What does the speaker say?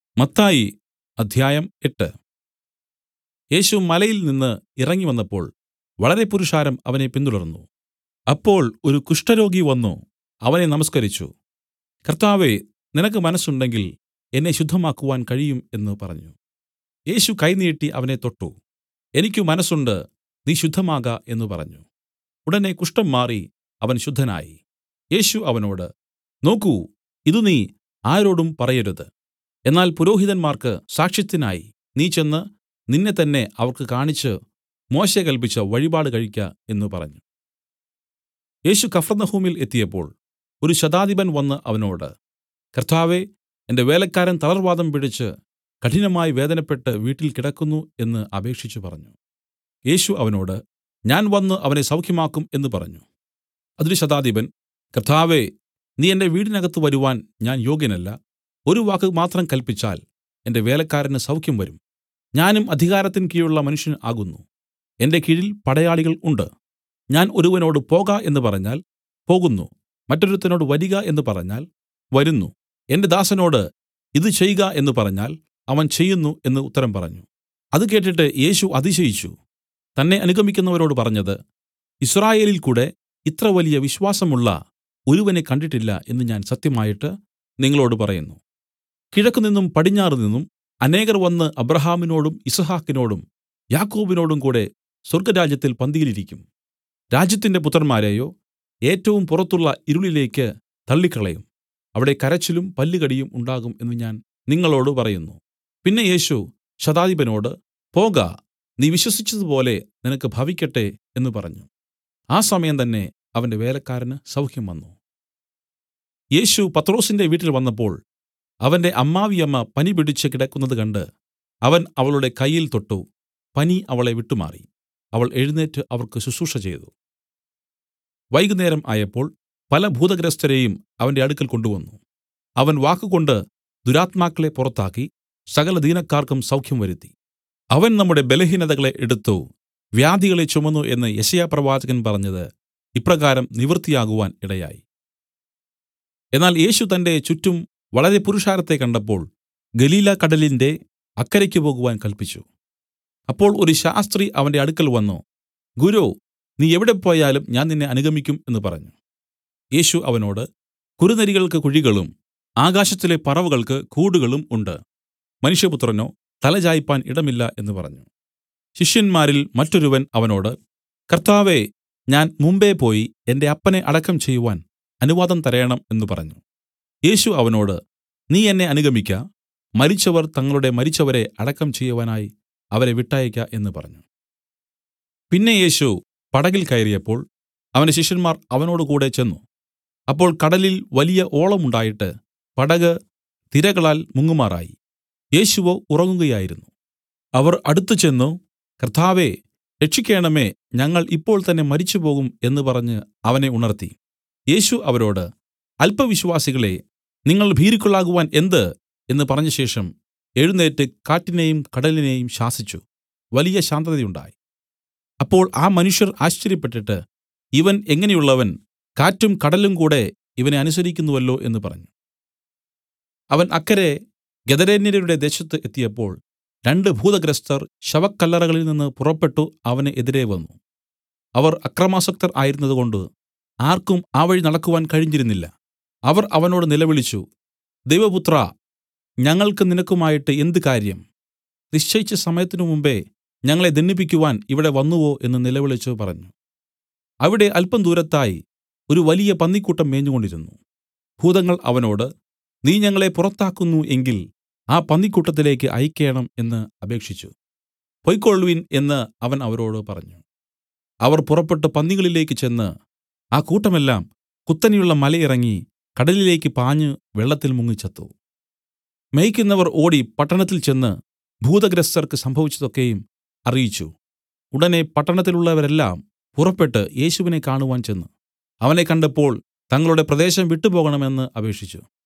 മത്തായി അധ്യായം എട്ട് യേശു മലയിൽ നിന്നു ഇറങ്ങി വന്നപ്പോൾ വളരെ പുരുഷാരം അവനെ പിന്തുടർന്നു അപ്പോൾ ഒരു കുഷ്ഠരോഗി വന്നു അവനെ നമസ്കരിച്ചു കർത്താവേ നിനക്ക് മനസ്സുണ്ടെങ്കിൽ എന്നെ ശുദ്ധമാക്കുവാൻ കഴിയും എന്നു പറഞ്ഞു യേശു കൈ നീട്ടി അവനെ തൊട്ടു എനിക്ക് മനസ്സുണ്ട് നീ ശുദ്ധമാക എന്നു പറഞ്ഞു ഉടനെ കുഷ്ഠം മാറി അവൻ ശുദ്ധനായി യേശു അവനോട് നോക്കൂ ഇതു നീ ആരോടും പറയരുത് എന്നാൽ പുരോഹിതന്മാർക്ക് സാക്ഷ്യത്തിനായി നീ ചെന്ന് നിന്നെത്തന്നെ അവർക്ക് കാണിച്ച് മോശെ കല്പിച്ച വഴിപാട് കഴിക്ക എന്നു പറഞ്ഞു യേശു കഫർന്നഹൂമിൽ എത്തിയപ്പോൾ ഒരു ശതാധിപൻ വന്നു അവനോട് കർത്താവേ എന്റെ വേലക്കാരൻ തളർവാതം പിടിച്ച് കഠിനമായി വേദനപ്പെട്ട് വീട്ടിൽ കിടക്കുന്നു എന്ന് അപേക്ഷിച്ചു പറഞ്ഞു യേശു അവനോട് ഞാൻ വന്നു അവനെ സൗഖ്യമാക്കും എന്ന് പറഞ്ഞു അതിന് ശതാധിപൻ കർത്താവേ നീ എന്റെ വീടിനകത്ത് വരുവാൻ ഞാൻ യോഗ്യനല്ല ഒരു വാക്ക് മാത്രം കല്പിച്ചാൽ എന്റെ വേലക്കാരന് സൗഖ്യം വരും ഞാനും അധികാരത്തിൻ കീഴുള്ള മനുഷ്യൻ ആകുന്നു എന്റെ കീഴിൽ പടയാളികൾ ഉണ്ട് ഞാൻ ഒരുവനോട് പോക എന്ന് പറഞ്ഞാൽ പോകുന്നു മറ്റൊരുത്തനോട് വരിക എന്ന് പറഞ്ഞാൽ വരുന്നു എന്റെ ദാസനോട് ഇത് ചെയ്ക എന്ന് പറഞ്ഞാൽ അവൻ ചെയ്യുന്നു എന്ന് ഉത്തരം പറഞ്ഞു അത് കേട്ടിട്ട് യേശു അതിശയിച്ചു തന്നെ അനുഗമിക്കുന്നവരോട് പറഞ്ഞത് യിസ്രായേലിൽ കൂടെ ഇത്ര വലിയ വിശ്വാസമുള്ള ഒരുവനെ കണ്ടിട്ടില്ല എന്ന് ഞാൻ സത്യമായിട്ട് നിങ്ങളോടു പറയുന്നു കിഴക്കുനിന്നും പടിഞ്ഞാറുനിന്നും അനേകർ വന്ന് അബ്രാഹാമിനോടും യിസ്ഹാക്കിനോടും യാക്കോബിനോടും കൂടെ സ്വർഗ്ഗരാജ്യത്തിൽ പന്തിയിലിരിക്കും രാജ്യത്തിന്റെ പുത്രന്മാരെയോ ഏറ്റവും പുറത്തുള്ള ഇരുളിലേക്ക് തള്ളിക്കളയും അവിടെ കരച്ചിലും പല്ലുകടിയും ഉണ്ടാകും എന്ന് ഞാൻ നിങ്ങളോടു പറയുന്നു പിന്നെ യേശു ശതാധിപനോട് പോക നീ വിശ്വസിച്ചതുപോലെ നിനക്ക് ഭവിക്കട്ടെ എന്ന് പറഞ്ഞു ആ സമയം തന്നെ അവന്റെ വേലക്കാരന് സൗഖ്യം വന്നു യേശു പത്രോസിന്റെ വീട്ടിൽ വന്നപ്പോൾ അവന്റെ അമ്മാവിയമ്മ പനി പിടിച്ച് കിടക്കുന്നത് കണ്ട് അവൻ അവളുടെ കയ്യിൽ തൊട്ടു പനി അവളെ വിട്ടുമാറി അവൾ എഴുന്നേറ്റ് അവർക്ക് ശുശ്രൂഷ ചെയ്തു വൈകുന്നേരം ആയപ്പോൾ പല ഭൂതഗ്രസ്തരെയും അവന്റെ അടുക്കൽ കൊണ്ടുവന്നു അവൻ വാക്കുകൊണ്ട് ദുരാത്മാക്കളെ പുറത്താക്കി സകല ദീനക്കാർക്കും സൗഖ്യം വരുത്തി അവൻ നമ്മുടെ ബലഹീനതകളെ എടുത്തു വ്യാധികളെ ചുമന്നു എന്ന് യശയാപ്രവാചകൻ പറഞ്ഞത് ഇപ്രകാരം നിവൃത്തിയാകുവാൻ ഇടയായി എന്നാൽ യേശു തന്റെ ചുറ്റും വളരെ പുരുഷാരത്തെ കണ്ടപ്പോൾ ഗലീല കടലിന്റെ അക്കരയ്ക്ക് പോകുവാൻ കല്പിച്ചു അപ്പോൾ ഒരു ശാസ്ത്രി അവന്റെ അടുക്കൽ വന്നു ഗുരു നീ എവിടെ പോയാലും ഞാൻ നിന്നെ അനുഗമിക്കും എന്ന് പറഞ്ഞു യേശു അവനോട് കുറുനരികൾക്ക് കുഴികളും ആകാശത്തിലെ പറവകൾക്ക് കൂടുകളും ഉണ്ട് മനുഷ്യപുത്രനോ തലചായ്പാൻ ഇടമില്ല എന്ന് പറഞ്ഞു ശിഷ്യന്മാരിൽ മറ്റൊരുവൻ അവനോട് കർത്താവേ ഞാൻ മുമ്പേ പോയി എന്റെ അപ്പനെ അടക്കം ചെയ്യുവാൻ അനുവാദം തരേണം എന്ന് പറഞ്ഞു യേശു അവനോട് നീ എന്നെ അനുഗമിക്ക മരിച്ചവർ തങ്ങളുടെ മരിച്ചവരെ അടക്കം ചെയ്യുവാനായി അവരെ വിട്ടയക്ക എന്ന് പറഞ്ഞു പിന്നെ യേശു പടകിൽ കയറിയപ്പോൾ അവന്റെ ശിഷ്യന്മാർ അവനോട് കൂടെ ചെന്ന് അപ്പോൾ കടലിൽ വലിയ ഓളമുണ്ടായിട്ട് പടക് തിരകളാൽ മുങ്ങുമാറായി യേശുവോ ഉറങ്ങുകയായിരുന്നു അവർ അടുത്തു ചെന്നു കർത്താവേ രക്ഷിക്കേണമേ ഞങ്ങൾ ഇപ്പോൾ തന്നെ മരിച്ചുപോകും എന്ന് പറഞ്ഞ് അവനെ ഉണർത്തി യേശു അവരോട് അല്പവിശ്വാസികളെ നിങ്ങൾ ഭീരുക്കളാകുവാൻ എന്ത് എന്ന് പറഞ്ഞ ശേഷം എഴുന്നേറ്റ് കാറ്റിനെയും കടലിനെയും ശാസിച്ചു വലിയ ശാന്തതയുണ്ടായി അപ്പോൾ ആ മനുഷ്യർ ആശ്ചര്യപ്പെട്ടിട്ട് ഇവൻ എങ്ങനെയുള്ളവൻ കാറ്റും കടലും കൂടെ ഇവനെ അനുസരിക്കുന്നുവല്ലോ എന്ന് പറഞ്ഞു അവൻ അക്കരെ ഗദരേന്യരുടെ ദേശത്ത് എത്തിയപ്പോൾ രണ്ട് ഭൂതഗ്രസ്തർ ശവക്കല്ലറകളിൽ നിന്ന് പുറപ്പെട്ടു അവന് എതിരെ വന്നു അവർ അക്രമാസക്തർ ആയിരുന്നതുകൊണ്ട് ആർക്കും ആ വഴി നടക്കുവാൻ കഴിഞ്ഞിരുന്നില്ല അവർ അവനോട് നിലവിളിച്ചു ദൈവപുത്ര ഞങ്ങൾക്ക് നിനക്കുമായിട്ട് എന്ത് കാര്യം നിശ്ചയിച്ച സമയത്തിനു മുമ്പേ ഞങ്ങളെ ദണ്ഡിപ്പിക്കുവാൻ ഇവിടെ വന്നുവോ എന്ന് നിലവിളിച്ചു പറഞ്ഞു അവിടെ അല്പം ദൂരത്തായി ഒരു വലിയ പന്നിക്കൂട്ടം മേഞ്ഞുകൊണ്ടിരുന്നു ഭൂതങ്ങൾ അവനോട് നീ ഞങ്ങളെ പുറത്താക്കുന്നു എങ്കിൽ ആ പന്നിക്കൂട്ടത്തിലേക്ക് അയക്കേണം എന്ന് അപേക്ഷിച്ചു പൊയ്ക്കൊള്ളുവിൻ എന്ന് അവൻ അവരോട് പറഞ്ഞു അവർ പുറപ്പെട്ടു പന്നികളിലേക്ക് ചെന്ന് ആ കൂട്ടമെല്ലാം കുത്തനെയുള്ള മലയിറങ്ങി കടലിലേക്ക് പാഞ്ഞു വെള്ളത്തിൽ മുങ്ങിച്ചത്തു മേയ്ക്കുന്നവർ ഓടി പട്ടണത്തിൽ ചെന്ന് ഭൂതഗ്രസ്തർക്ക് സംഭവിച്ചതൊക്കെയും അറിയിച്ചു ഉടനെ പട്ടണത്തിലുള്ളവരെല്ലാം പുറപ്പെട്ട് യേശുവിനെ കാണുവാൻ ചെന്ന് അവനെ കണ്ടപ്പോൾ തങ്ങളുടെ പ്രദേശം വിട്ടുപോകണമെന്ന് അപേക്ഷിച്ചു